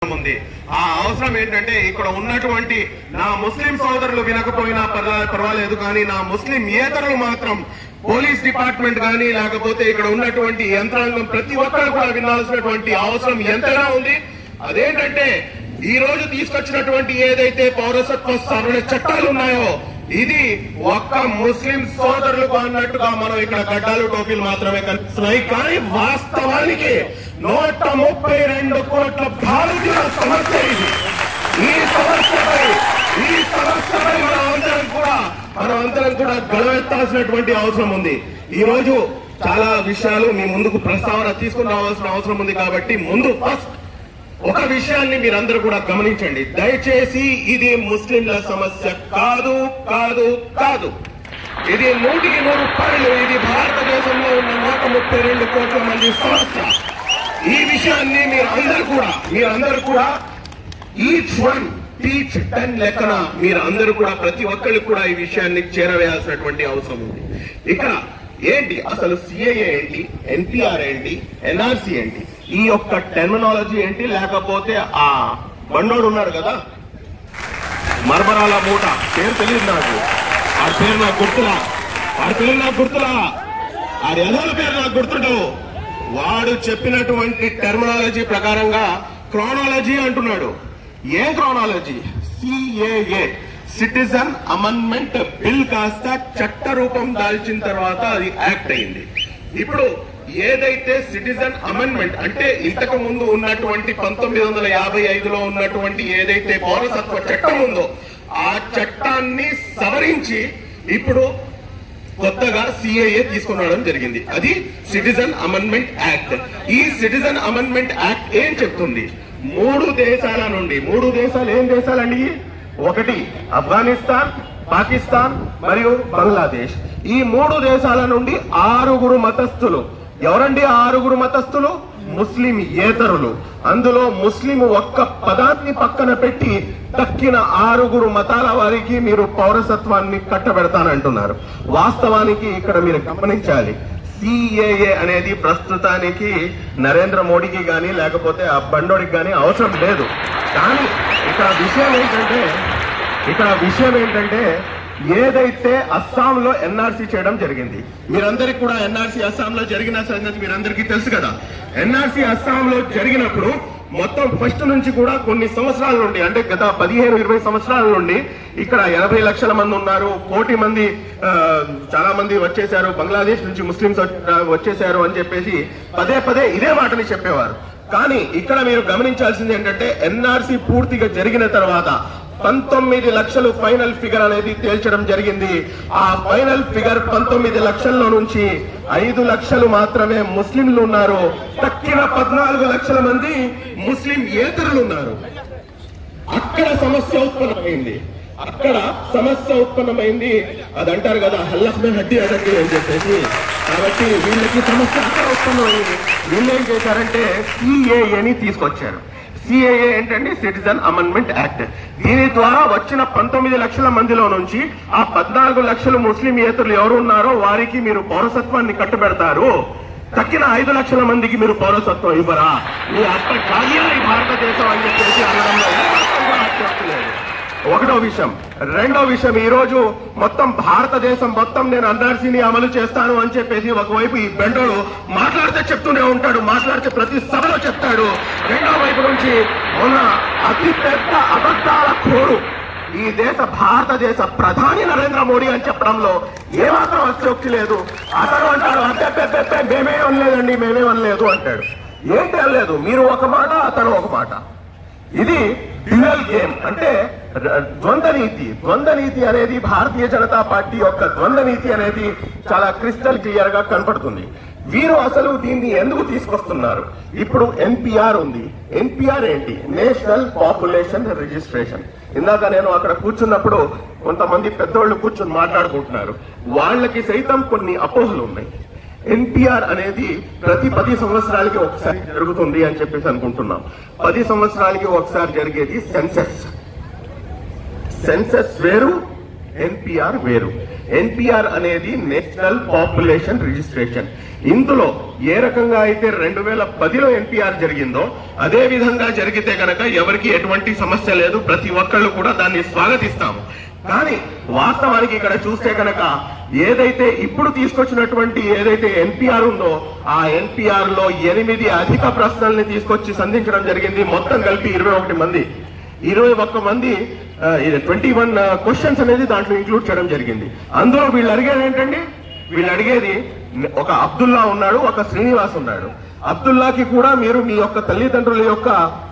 ఉంది ఆ అవసరం ఏంటంటే ఇక్కడ ఉన్నటువంటి నా ముస్లిం సోదరులు వినకపోయినా పర్వా- పర్వాలేదు కానీ నా ముస్లిం ఏతరులు మాత్రం పోలీస్ డిపార్ట్మెంట్ కానీ లేకపోతే ఇక్కడ ఉన్నటువంటి యంత్రాంగం ప్రతి ఒక్కరు కూడా వినాల్సినటువంటి అవసరం ఎంతైనా ఉంది అదేంటంటే ఈ రోజు తీసుకొచ్చినటువంటి ఏదైతే పౌరసత్వ సవరణ చట్టాలు ఉన్నాయో ఇది ఒక్క ముస్లిం సోదరులకు అన్నట్టుగా మనం ఇక్కడ గడ్డాలు టోపీలు మాత్రమే కనిపిస్తున్నాయి కానీ వాస్తవానికి నూట ముప్పై రెండు కోట్ల భారతీయుల సమస్య ఇది ఈ సమస్యపై ఈ సమస్యపై మనం అందరం కూడా మనం అందరం కూడా గడవెత్తాల్సినటువంటి అవసరం ఉంది ఈ రోజు చాలా విషయాలు మీ ముందుకు ప్రస్తావన తీసుకుని రావాల్సిన అవసరం ఉంది కాబట్టి ముందు ఫస్ట్ ఒక విషయాన్ని మీరందరూ కూడా గమనించండి దయచేసి ఇది ముస్లింల సమస్య కాదు కాదు కాదు ఇది నూటికి నూరు రూపాయలు ఇది భారతదేశంలో ఉన్న నూట ముప్పై రెండు కోట్ల మంది సమస్య ఈ విషయాన్ని మీరు అందరూ కూడా మీరందరూ కూడా ఈచ్ వన్ టీచ్ టెన్ లెక్కన మీరు అందరూ కూడా ప్రతి ఒక్కళ్ళు కూడా ఈ విషయాన్ని చేరవేయాల్సినటువంటి అవసరం ఉంది ఇక్కడ ఏంటి అసలు సిఏఏ ఏంటి ఎన్పిఆర్ ఏంటి ఎన్ఆర్సి ఏంటి ఈ యొక్క టెర్మినాలజీ ఏంటి లేకపోతే ఆ బండోడు ఉన్నాడు కదా మరమరాల మూట పేరు తెలియదు నాకు ఆ పేరు నాకు గుర్తులా ఆ పేరు నాకు గుర్తులా ఆ ఎదల పేరు నాకు గుర్తుండవు వాడు చెప్పినటువంటి టెర్మినాలజీ ప్రకారంగా క్రానాలజీ అంటున్నాడు ఏం chronology CAA citizen amendment bill కాస్త చట్ట రూపం దాల్చిన తర్వాత అది యాక్ట్ అయింది ఇప్పుడు ఏదైతే సిటిజన్ అమెండ్మెంట్ అంటే ఇంతకు ముందు ఉన్నటువంటి పంతొమ్మిది వందల యాభై ఐదులో ఉన్నటువంటి ఏదైతే పౌరసత్వ చట్టం ఉందో ఆ చట్టాన్ని సవరించి ఇప్పుడు కొత్తగా సిఏఏ తీసుకురావడం జరిగింది అది సిటిజన్ అమెండ్మెంట్ యాక్ట్ ఈ సిటిజన్ అమెండ్మెంట్ యాక్ట్ ఏం చెప్తుంది మూడు దేశాల నుండి మూడు దేశాలు ఏం దేశాలండి ఒకటి ఆఫ్ఘనిస్తాన్ పాకిస్తాన్ మరియు బంగ్లాదేశ్ ఈ మూడు దేశాల నుండి ఆరుగురు మతస్థులు ఎవరండి ఆ ఆరుగురు మతస్థులు ముస్లిం ఏతరులు అందులో ముస్లిం ఒక్క పదాన్ని పక్కన పెట్టి తక్కిన ఆరుగురు మతాల వారికి మీరు పౌరసత్వాన్ని కట్టబెడతానంటున్నారు వాస్తవానికి ఇక్కడ మీరు గమనించాలి సిఏఏ అనేది ప్రస్తుతానికి నరేంద్ర మోడీకి గాని లేకపోతే ఆ బండోడికి గాని అవసరం లేదు కానీ ఇక్కడ విషయం ఏంటంటే ఇక్కడ విషయం ఏంటంటే ఏదైతే అస్సాంలో ఎన్ఆర్సీ చేయడం జరిగింది మీరందరికీ కూడా ఎన్ఆర్సీ అస్సాంలో జరిగిన సంగతి మీరందరికీ తెలుసు కదా ఎన్ఆర్సీ అస్సాంలో జరిగినప్పుడు మొత్తం ఫస్ట్ నుంచి కూడా కొన్ని సంవత్సరాల నుండి అంటే గత పదిహేను ఇరవై సంవత్సరాల నుండి ఇక్కడ ఎనభై లక్షల మంది ఉన్నారు కోటి మంది ఆ, చాలా మంది వచ్చేసారు బంగ్లాదేశ్ నుంచి ముస్లింస్ వచ్చ- వచ్చేసారు అని చెప్పేసి పదే పదే ఇదే మాటని చెప్పేవారు కానీ ఇక్కడ మీరు గమనించాల్సింది ఏంటంటే ఎన్ఆర్సీ పూర్తిగా జరిగిన తర్వాత పంతొమ్మిది లక్షలు ఫైనల్ ఫిగర్ అనేది తేల్చడం జరిగింది ఆ ఫైనల్ ఫిగర్ పంతొమ్మిది లక్షల్లో నుంచి ఐదు లక్షలు మాత్రమే ముస్లింలు ఉన్నారు తక్కిన పద్నాలుగు లక్షల మంది ముస్లిం ఏతరులు ఉన్నారు అక్కడ సమస్య ఉత్పన్నమైంది అక్కడ సమస్య ఉత్పన్నమైంది అది అంటారు కదా హల్లహ్మే హడ్డి అడట్టి అని చెప్పేసి కాబట్టి వీళ్ళకి సమస్య అక్కడ ఉత్పన్నమైంది వీళ్ళు ఏం చేశారంటే సిఏఏని తీసుకొచ్చారు సిఏఏ ఏంటంటే సిటిజన్ అమెండ్మెంట్ యాక్ట్ దీని ద్వారా వచ్చిన పంతొమ్మిది లక్షల మందిలో నుంచి ఆ పద్నాలుగు లక్షల ముస్లిం ఏతరులు ఎవరు ఉన్నారో వారికి మీరు పౌరసత్వాన్ని కట్టుబెడతారు తక్కిన ఐదు లక్షల మందికి మీరు పౌరసత్వం ఇవ్వరా మీ అత్త ఖాళీయా ఈ భారతదేశం అని చెప్పేసి అనడంలో ఏమాత్రం కూడా అత్యుక్తి లేదు. ఒకటో విషయం రెండో విషయం ఈ రోజు మొత్తం భారతదేశం మొత్తం నేను ఎన్ఆర్సీని అమలు చేస్తాను అని చెప్పేసి ఒకవైపు ఈ బెండోడు మాట్లాడితే చెప్తూనే ఉంటాడు మాట్లాడితే ప్రతి సభలో చెప్తాడు రెండో వైపు నుంచి మొన్న అతి పెద్ద అబద్ధాల కోరు ఈ దేశ భారతదేశ ప్రధాని నరేంద్ర మోడీ అని చెప్పడంలో ఏమాత్రం అత్యోక్తి లేదు అతను అంటాడు అబ్బెబ్బెబ్బెబ్బే మేమే అనలేదండి మేమే అనలేదు అంటాడు ఏంటి అనలేదు మీరు ఒక మాట అతను ఒక మాట ఇది డ్యూయల్ గేమ్ అంటే ర- ద్వంద్వ నీతి ద్వంద్వ నీతి అనేది భారతీయ జనతా పార్టీ యొక్క ద్వంద్వ నీతి అనేది చాలా క్రిస్టల్ క్లియర్ గా కనపడుతుంది వీరు అసలు దీన్ని ఎందుకు తీసుకొస్తున్నారు ఇప్పుడు ఎన్పిఆర్ ఉంది ఎన్పిఆర్ ఏంటి నేషనల్ పాపులేషన్ రిజిస్ట్రేషన్ ఇందాక నేను అక్కడ కూర్చున్నప్పుడు కొంతమంది పెద్దోళ్ళు కూర్చొని మాట్లాడుకుంటున్నారు వాళ్ళకి సైతం కొన్ని అపోహలు ఉన్నాయి ఎన్పిఆర్ అనేది ప్రతి పది సంవత్సరాలకి ఒకసారి జరుగుతుంది అని చెప్పేసి అనుకుంటున్నాం పది సంవత్సరాలకి ఒకసారి జరిగేది సెన్సెస్ సెన్సెస్ వేరు ఎన్పిఆర్ వేరు ఎన్పిఆర్ అనేది నేషనల్ పాపులేషన్ రిజిస్ట్రేషన్ ఇందులో ఏ రకంగా అయితే రెండు వేల పదిలో ఎన్పిఆర్ జరిగిందో అదే విధంగా జరిగితే గనక ఎవరికి ఎటువంటి సమస్య లేదు ప్రతి ఒక్కళ్ళు కూడా దాన్ని స్వాగతిస్తాము కానీ వాస్తవానికి ఇక్కడ చూస్తే కనుక ఏదైతే ఇప్పుడు తీసుకొచ్చినటువంటి ఏదైతే ఎన్పిఆర్ ఉందో ఆ ఎన్పిఆర్ లో ఎనిమిది అధిక ప్రశ్నల్ని తీసుకొచ్చి సంధించడం జరిగింది మొత్తం కలిపి ఇరవై ఒకటి మంది ఇరవై ఒక్క మంది ట్వంటీ వన్ క్వశ్చన్స్ అనేది దాంట్లో ఇంక్లూడ్ చేయడం జరిగింది అందులో వీళ్ళు అడిగేది ఏంటండి వీళ్ళు అడిగేది ఒక అబ్దుల్లా ఉన్నాడు ఒక శ్రీనివాస్ ఉన్నాడు అబ్దుల్లాకి కూడా మీరు మీ యొక్క తల్లిదండ్రుల యొక్క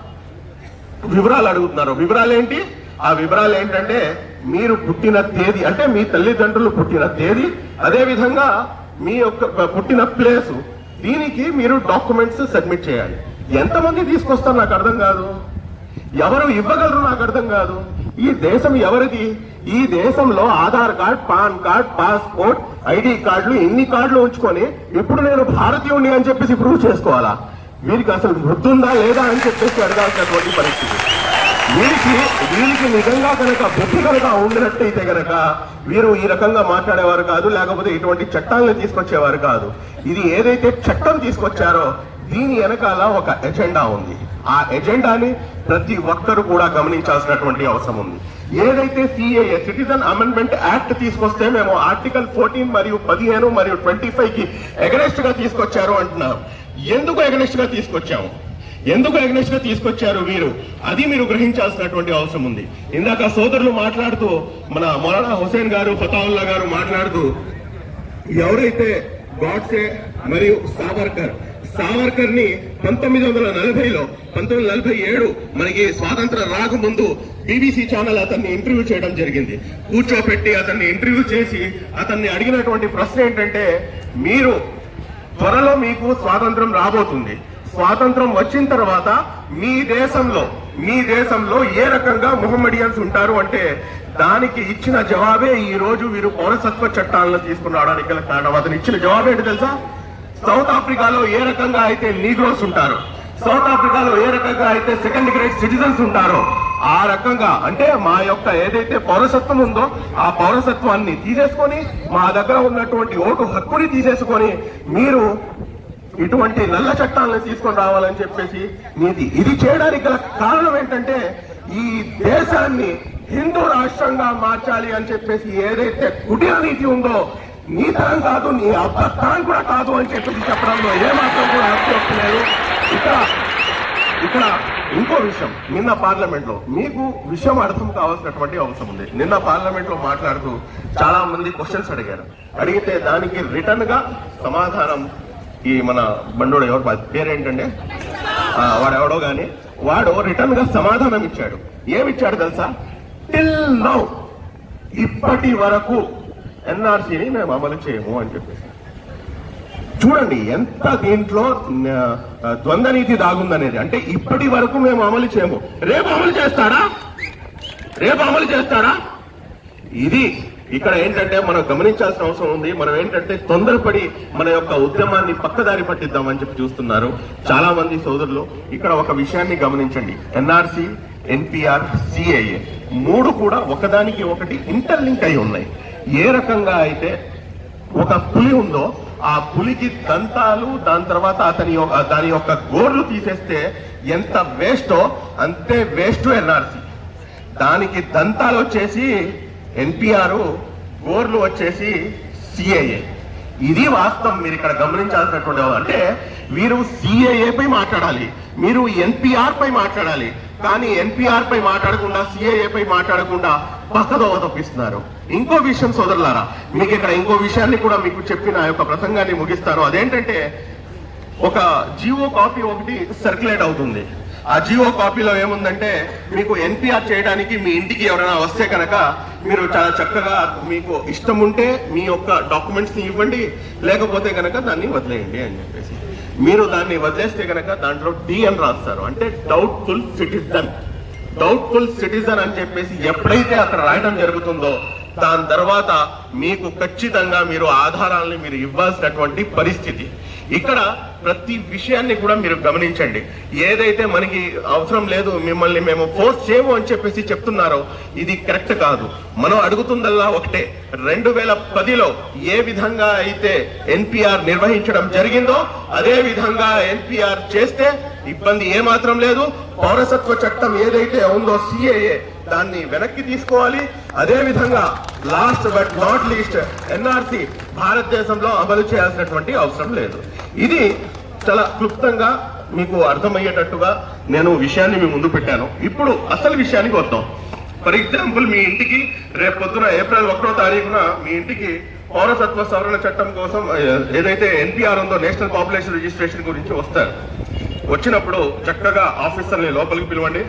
వివరాలు అడుగుతున్నారు వివరాలు ఏంటి ఆ వివరాలు ఏంటంటే మీరు పుట్టిన తేదీ అంటే మీ తల్లిదండ్రులు పుట్టిన తేదీ అదే విధంగా మీ యొక్క పుట్టిన ప్లేస్ దీనికి మీరు డాక్యుమెంట్స్ సబ్మిట్ చేయాలి ఎంతమంది తీసుకొస్తారు నాకు అర్థం కాదు ఎవరు ఇవ్వగలరు నాకు అర్థం కాదు ఈ దేశం ఎవరిది ఈ దేశంలో Aadhaar card pan card passport ID కార్డులు ఇన్ని కార్డులు ఉంచుకొని ఇప్పుడు నేను భారతీయుడిని అని చెప్పేసి ప్రూవ్ చేసుకోవాలా వీరికి అసలు గుర్తుందా లేదా అని చెప్పేసి అడగాల్సినటువంటి పరిస్థితి వీరికి వీరికి నిజంగా కనుక బుద్ధి కనుక ఉండినట్టయితే కనుక వీరు ఈ రకంగా మాట్లాడేవారు కాదు లేకపోతే ఇటువంటి చట్టాలను తీసుకొచ్చేవారు కాదు ఇది ఏదైతే చట్టం తీసుకొచ్చారో దీని వెనకాల ఒక ఎజెండా ఉంది ఆ ఎజెండాని ప్రతి ఒక్కరు కూడా గమనించాల్సినటువంటి అవసరం ఉంది ఏదైతే సిఏఏ సిటిజన్ అమెండ్మెంట్ యాక్ట్ తీసుకొస్తే మేము ఆర్టికల్ ఫోర్టీన్ మరియు పదిహేను మరియు ట్వంటీ ఫైవ్ కి ఎగనెస్ట్ గా తీసుకొచ్చారు అంటున్నాం ఎందుకు ఎగనెస్ట్ గా తీసుకొచ్చాము ఎందుకు ఎగ్నెస్ట్ గా తీసుకొచ్చారు వీరు అది మీరు గ్రహించాల్సినటువంటి అవసరం ఉంది ఇందాక సోదరులు మాట్లాడుతూ మన మౌలానా హుసేన్ గారు ఫతావుల్లా గారు మాట్లాడుతూ ఎవరైతే గాడ్సే మరియు సావర్కర్ సావర్కర్ ని పంతొమ్మిది వందల నలభైలో పంతొమ్మిది వందల నలభై ఏడు మనకి స్వాతంత్రం రాకముందు బీబీసీ ఛానల్ అతన్ని ఇంటర్వ్యూ చేయడం జరిగింది కూర్చోపెట్టి అతన్ని ఇంటర్వ్యూ చేసి అతన్ని అడిగినటువంటి ప్రశ్న ఏంటంటే మీరు త్వరలో మీకు స్వాతంత్రం రాబోతుంది స్వాతంత్రం వచ్చిన తర్వాత మీ దేశంలో మీ దేశంలో ఏ రకంగా మొహమ్మడియన్స్ ఉంటారు అంటే దానికి ఇచ్చిన జవాబే ఈ రోజు వీరు పౌరసత్వ చట్టాలను తీసుకుని రావడానికి గల కారణం అతను ఇచ్చిన జవాబు ఏంటి తెలుసా సౌత్ ఆఫ్రికాలో ఏ రకంగా అయితే నీగ్రోస్ ఉంటారు సౌత్ ఆఫ్రికాలో ఏ రకంగా అయితే సెకండ్ గ్రేడ్ సిటిజన్స్ ఉంటారో ఆ రకంగా అంటే మా యొక్క ఏదైతే పౌరసత్వం ఉందో ఆ పౌరసత్వాన్ని తీసేసుకొని మా దగ్గర ఉన్నటువంటి ఓటు హక్కుని తీసేసుకొని మీరు ఇటువంటి నల్ల చట్టాలను తీసుకొని రావాలని చెప్పేసి నీతి ఇది చేయడానికి గల కారణం ఏంటంటే ఈ దేశాన్ని హిందూ రాష్ట్రంగా మార్చాలి అని చెప్పేసి ఏదైతే కుటిల నీతి ఉందో నీ తరం కాదు నీ అబ్బ తరం కూడా కాదు అని చెప్పేసి చెప్పడంలో ఏమాత్రం కూడా అర్థం లేదు ఇక్కడ ఇక్కడ ఇంకో విషయం నిన్న పార్లమెంట్ లో మీకు విషయం అర్థం కావాల్సినటువంటి అవసరం ఉంది నిన్న పార్లమెంట్ లో మాట్లాడుతూ చాలా మంది క్వశ్చన్స్ అడిగారు అడిగితే దానికి రిటర్న్ గా సమాధానం ఈ మన బండోడు ఎవరు పా- పేరేంటంటే ఆ, వాడు ఎవడో గాని వాడు రిటర్న్ గా సమాధానం ఇచ్చాడు ఏమిచ్చాడు తెలుసా టిల్ నౌ ఇప్పటి వరకు ఎన్ఆర్సీని మేము అమలు చేయము అని చెప్పేసి చూడండి ఎంత దీంట్లో ఆ, ద్వంద్వ నీతి దాగుందనేది అంటే ఇప్పటి వరకు మేము అమలు చేయము రేపు అమలు చేస్తాడా రేపు అమలు చేస్తాడా ఇది ఇక్కడ ఏంటంటే మనం గమనించాల్సిన అవసరం ఉంది మనం ఏంటంటే తొందరపడి మన యొక్క ఉద్యమాన్ని పక్కదారి పట్టిద్దామని చెప్పి చూస్తున్నారు చాలా మంది సోదరులు ఇక్కడ ఒక విషయాన్ని గమనించండి ఎన్ఆర్సి ఎన్పిఆర్ సిఐఏ మూడు కూడా ఒకదానికి ఒకటి ఇంటర్లింక్ అయి ఉన్నాయి ఏ రకంగా అయితే ఒక పులి ఉందో ఆ పులికి దంతాలు దాని తర్వాత అతని యొక్క దాని యొక్క గోర్లు తీసేస్తే ఎంత వేస్టో అంతే వేస్ట్ ఎన్ఆర్సి దానికి దంతాలు వచ్చేసి ఎన్పిఆర్ గోర్లు వచ్చేసి సిఐఏ ఇది వాస్తవం మీరు ఇక్కడ గమనించాల్సినటువంటి అంటే వీరు సిఏఏ పై మాట్లాడాలి మీరు ఎన్పిఆర్ పై మాట్లాడాలి కానీ ఎన్పిఆర్ పై మాట్లాడకుండా సిఏఏ పై మాట్లాడకుండా పక్కదోవ తప్పిస్తున్నారు ఇంకో విషయం సోదరులారా మీకు ఇక్కడ ఇంకో విషయాన్ని కూడా మీకు చెప్పిన ఆ యొక్క ప్రసంగాన్ని ముగిస్తారు అదేంటంటే ఒక జియో కాపీ ఒకటి సర్క్యులేట్ అవుతుంది ఆ జియో కాపీలో ఏముందంటే మీకు ఎన్పిఆర్ చేయడానికి మీ ఇంటికి ఎవరైనా వస్తే కనుక మీరు చాలా చక్కగా మీకు ఇష్టం ఉంటే మీ యొక్క డాక్యుమెంట్స్ ని ఇవ్వండి లేకపోతే కనుక దాన్ని వదిలేయండి అని చెప్పేసి మీరు దాన్ని వదిలేస్తే కనుక దాంట్లో డి అని రాస్తారు అంటే డౌట్ఫుల్ సిటిజన్ డౌట్ఫుల్ సిటిజన్ అని చెప్పేసి ఎప్పుడైతే అక్కడ రాయడం జరుగుతుందో దాని తర్వాత మీకు ఖచ్చితంగా మీరు ఆధారాలని మీరు ఇవ్వాల్సినటువంటి పరిస్థితి ఇక్కడ ప్రతి విషయాన్ని కూడా మీరు గమనించండి ఏదైతే మనకి అవసరం లేదు మిమ్మల్ని మేము ఫోర్స్ చేయము అని చెప్పేసి చెప్తున్నారో ఇది కరెక్ట్ కాదు మనం అడుగుతుందల్లా ఒకటే రెండు వేల పదిలో ఏ విధంగా అయితే ఎన్పిఆర్ నిర్వహించడం జరిగిందో అదే విధంగా ఎన్పిఆర్ చేస్తే ఇబ్బంది ఏమాత్రం లేదు పౌరసత్వ చట్టం ఏదైతే ఉందో సిఏఏ దాన్ని వెనక్కి తీసుకోవాలి అదే విధంగా last but not least NRC భారతదేశంలో అమలు చేయాల్సినటువంటి అవసరం లేదు ఇది చాలా క్లుప్తంగా మీకు అర్థమయ్యేటట్టుగా నేను విషయాన్ని మీ ముందు పెట్టాను ఇప్పుడు అసలు విషయానికి వద్దాం ఫర్ ఎగ్జాంపుల్ మీ ఇంటికి రేపు పొద్దున ఏప్రిల్ ఒకటో తారీఖున మీ ఇంటికి పౌరసత్వ సవరణ చట్టం కోసం ఏ- ఏదైతే ఎన్పిఆర్ ఉందో నేషనల్ పాపులేషన్ రిజిస్ట్రేషన్ గురించి వస్తారు వచ్చినప్పుడు చక్కగా ఆఫీసర్ని లోపలికి పిలవండి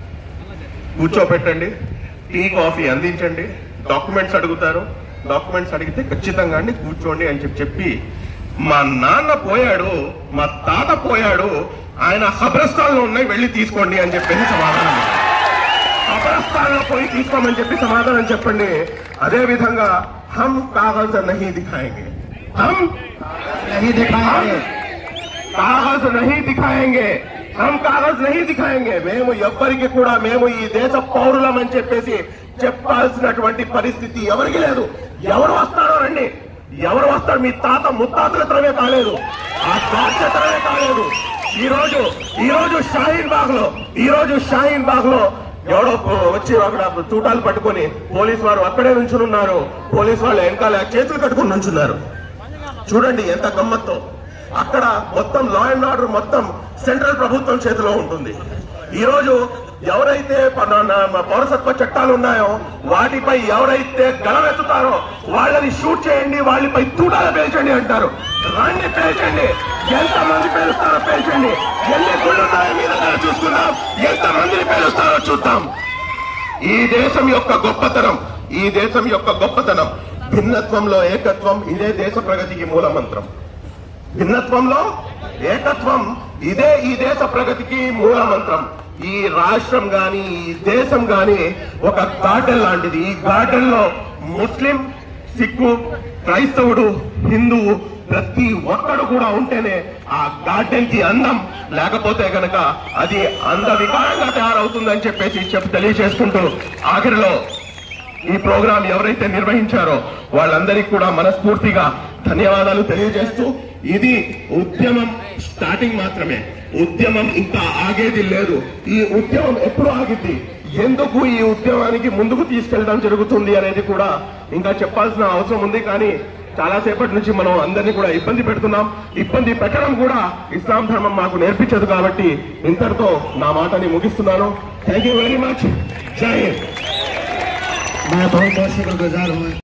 కూర్చోపెట్టండి టీ కాఫీ అందించండి డాక్యుమెంట్స్ అడుగుతారు డాక్యుమెంట్స్ అడిగితే ఖచ్చితంగా అండి కూర్చోండి అని చెప్పి చెప్పి మా నాన్న పోయాడు మా తాత పోయాడు ఆయన హబ్రస్థాన్లో ఉన్నాయి వెళ్ళి తీసుకోండి అని చెప్పేసి సమాధానం హబ్రస్థాన్లో పోయి తీసుకోమని చెప్పి సమాధానం చెప్పండి అదే విధంగా హమ్ కాగజ్ నహీ దిఖాయింగే హమ్ नहीं दिखाएंगे కాగజ్ నహీ దిఖాయంగే హమ్ కాగజ్ నహీ దిఖాయంగే మేము ఎవ్వరికి కూడా మేము ఈ దేశ పౌరులం అని చెప్పేసి చెప్పాల్సినటువంటి పరిస్థితి ఎవరికి లేదు ఎవరు వస్తారో రండి ఎవరు వస్తారు మీ తాత ముత్తాతల తరమే కాలేదు ఆ తాత తరమే కాలేదు ఈ రోజు ఈ రోజు షాహీన్ బాగ్ లో ఈ రోజు షాహీన్ బాగ్ లో ఎవడో వచ్చి అక్కడ చూటాలు పట్టుకొని పోలీస్ వారు అక్కడే నుంచున్నారు పోలీస్ వాళ్ళు వెనకాల చేతులు కట్టుకొని నుంచున్నారు చూడండి ఎంత గమ్మత్తో అక్కడ మొత్తం లా అండ్ ఆర్డర్ మొత్తం సెంట్రల్ ప్రభుత్వం చేతిలో ఉంటుంది ఈ రోజు ఎవరైతే ప- నా- నా పౌరసత్వ చట్టాలు ఉన్నాయో వాటిపై ఎవరైతే గలవెత్తుతారో వాళ్ళని షూట్ చేయండి వాళ్ళపై తూటాలు పేల్చండి అంటారు రండి పేల్చండి ఎంత మంది పేలుస్తారో పేల్చండి ఎన్ని గుళ్ళు ఉన్నాయో మీ దగ్గర చూసుకుందాం ఎంత మందిని పేలుస్తారో చూద్దాం ఈ దేశం యొక్క గొప్పతనం ఈ దేశం యొక్క గొప్పతనం భిన్నత్వంలో ఏకత్వం ఇదే దేశ ప్రగతికి మూల మంత్రం భిన్నత్వంలో ఏకత్వం ఇదే ఈ దేశ ప్రగతికి మూల మంత్రం ఈ రాష్ట్రం గాని ఈ దేశం గాని ఒక గార్డెన్ లాంటిది ఈ గార్డెన్ లో ముస్లిం సిక్కు క్రైస్తవుడు హిందువు ప్రతి ఒక్కడు కూడా ఉంటేనే ఆ గార్డెన్ కి అందం లేకపోతే గనక అది అంద వికారంగా తయారవుతుందని చెప్పేసి చెప్పి తెలియజేసుకుంటూ ఆఖరిలో ఈ ప్రోగ్రాం ఎవరైతే నిర్వహించారో వాళ్ళందరికీ కూడా మనస్ఫూర్తిగా ధన్యవాదాలు తెలియజేస్తూ ఇది ఉద్యమం స్టార్టింగ్ మాత్రమే ఉద్యమం ఇంకా ఆగేది లేదు ఈ ఉద్యమం ఎప్పుడు ఆగిద్ది ఎందుకు ఈ ఉద్యమానికి ముందుకు తీసుకెళ్ళడం జరుగుతుంది అనేది కూడా ఇంకా చెప్పాల్సిన అవసరం ఉంది కానీ చాలా సేపటి నుంచి మనం అందరినీ కూడా ఇబ్బంది పెడుతున్నాం ఇబ్బంది పెట్టడం కూడా ఇస్లాం ధర్మం మాకు నేర్పించదు కాబట్టి ఇంతటితో నా మాటని ముగిస్తున్నాను థ్యాంక్ యూ వెరీ మచ్ జై హింద్ मैं बहुत बहुत शुक्रगुजार हूँ